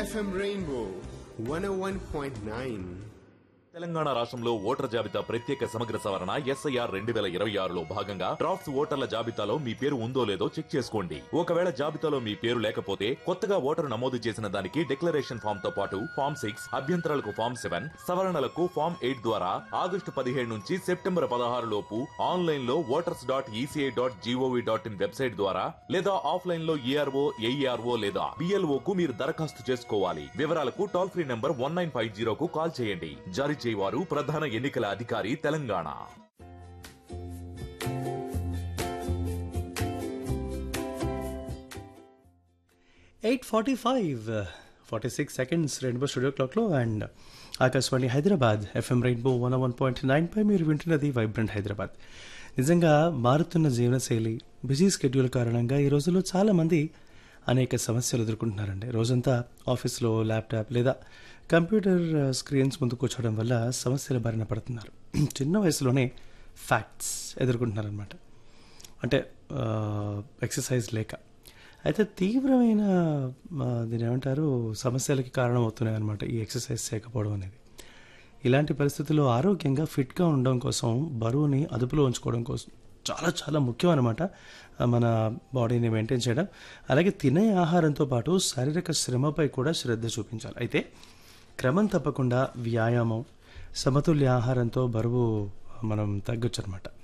FM Rainbow 101.9. Telangana రాష్ట్రంలో voter జాబితా ప్రత్యేక సమగ్ర సవరణ ఎస్ఐఆర్ రెండు వేల ఇరవై ఆరులో భాగంగా డ్రాఫ్ట్స్ ఓటర్ల జాబితాలో మీ పేరు ఉందో లేదో చెక్ చేసుకోండి ఒకవేళ జాబితాలో మీ పేరు లేకపోతే కొత్తగా ఓటరు నమోదు చేసిన దానికి డిక్లరేషన్ ఫామ్ తో పాటు ఫామ్ సిక్స్ అభ్యంతరాలకు ఫామ్ సెవెన్ సవరణలకు ఫామ్ ఎయిట్ ద్వారా ఆగస్టు పదిహేడు నుంచి సెప్టెంబర్ పదహారు లోపు ఆన్లైన్ లో voters dot ECI dot GOV dot in website ద్వారా లేదా ఆఫ్లైన్ లో ఈఆర్ఓ ఏఈఆర్ఓ లేదా బిఎల్ఓ కు మీరు దరఖాస్తు చేసుకోవాలి వివరాలకు toll free number one nine five జీరోకు కాల్ చేయండి జారీ చేయవారు ప్రధాన ఎన్నికల అధికారి Telangana eight forty five forty six seconds rainbow studio క్లాక్లో and Akashvani Hyderabad FM rainbow one one point nine పై మీరు వింటున్నది వైబ్రెంట్ హైదరాబాద్ నిజంగా మారుతున్న జీవనశైలి బిజీ స్కెడ్యూల్ కారణంగా ఈ రోజుల్లో చాలామంది అనేక సమస్యలు ఎదుర్కొంటున్నారండి రోజంతా ఆఫీస్లో ల్యాప్టాప్ లేదా కంప్యూటర్ స్క్రీన్స్ ముందు కూర్చోవడం వల్ల సమస్యల బారిన పడుతున్నారు చిన్న వయసులోనే ఫ్యాక్ట్స్ ఎదుర్కొంటున్నారనమాట అంటే ఎక్సర్సైజ్ లేక అయితే తీవ్రమైన ఆ, దీని ఏమంటారు సమస్యలకి కారణం అవుతున్నాయి అనమాట ఈ ఎక్సర్సైజ్ చేయకపోవడం అనేది ఇలాంటి పరిస్థితుల్లో ఆరోగ్యంగా ఫిట్గా ఉండడం కోసం బరువుని అదుపులో ఉంచుకోవడం కోసం చాలా చాలా ముఖ్యం అనమాట మన బాడీని మెయింటైన్ చేయడం అలాగే తినే ఆహారంతో పాటు శారీరక శ్రమపై కూడా శ్రద్ధ చూపించాలి అయితే క్రమం తప్పకుండా వ్యాయామం సమతుల్య ఆహారంతో బరువు మనం తగ్గొచ్చు అనమాట